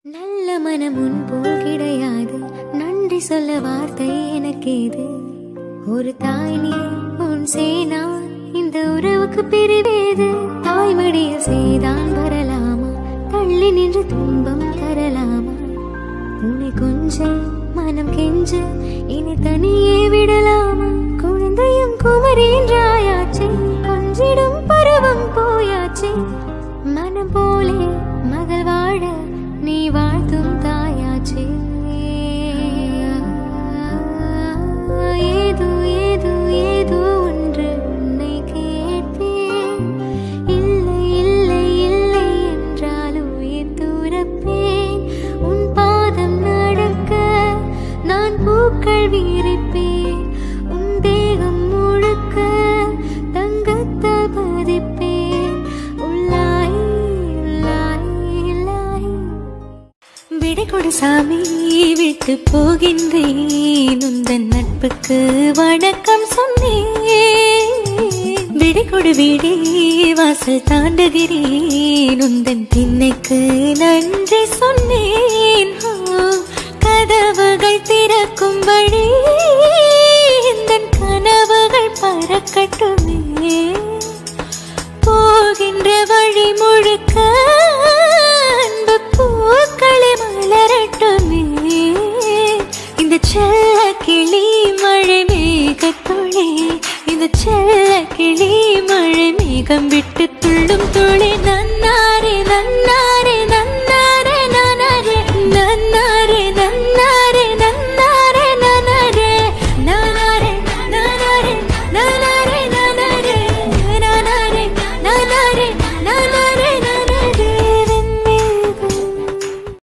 நல்ல மனம் உன் போல் கிடையாது நன்றி சொல்ல வார்த்தை எனக்கேது ஒரு தாய் நீ உன் சேனா இந்த உறவுக்கு பிரிவேது தாய்மடியில் செய்தான் வரலாமா தள்ளி நின்று துன்பம் தரலாமா உன்னை கொஞ்சம் மனம் கெஞ்ச இனி தனியே விடலாமா குழந்தையும் குமரின்றாயாச்சே கொஞ்சிடும் பருவம் போயாச்சே மனம் போலே மகள் வாழ நீ வாழ்த்தும் தாயாச்சே ஏதோ ஏதோ ஏதோ ஒன்று உன்னை கேட்பேன் இல்லை இல்லை இல்லை என்றால் உயிர் துறப்பேன் உன் பாதம் நடக்க நான் பூக்கள் வீரிப்பேன் உன் தேகம் முழுக்க தங்கத்தால் பதிப்பேன் உள்ளாய் உள்ளாய் உள்ளாய் விடை கொடு சாமி விட்டு போகின்றேன் உந்தன் நட்புக்கு வணக்கம் சொன்னேன் விடை கொடு வீடே வாசல் தாண்டுகிறேன் உந்தன் திண்ணைக்கு நன்றி சொன்னேன் ஆ, கதவுகள் திறக்கும் வழி எந்தன் கனவுகள் பறக்கட்டுமே போகின்ற வழி முழுக்க அன்பு பூக்களை மலரட்டுமே இந்த செல்ல கிளி மழை மேகத்துளி இந்த செல்ல கிளி மழை மேகம் விட்டு துள்ளும் துளி நன்னாரே நன்னாரே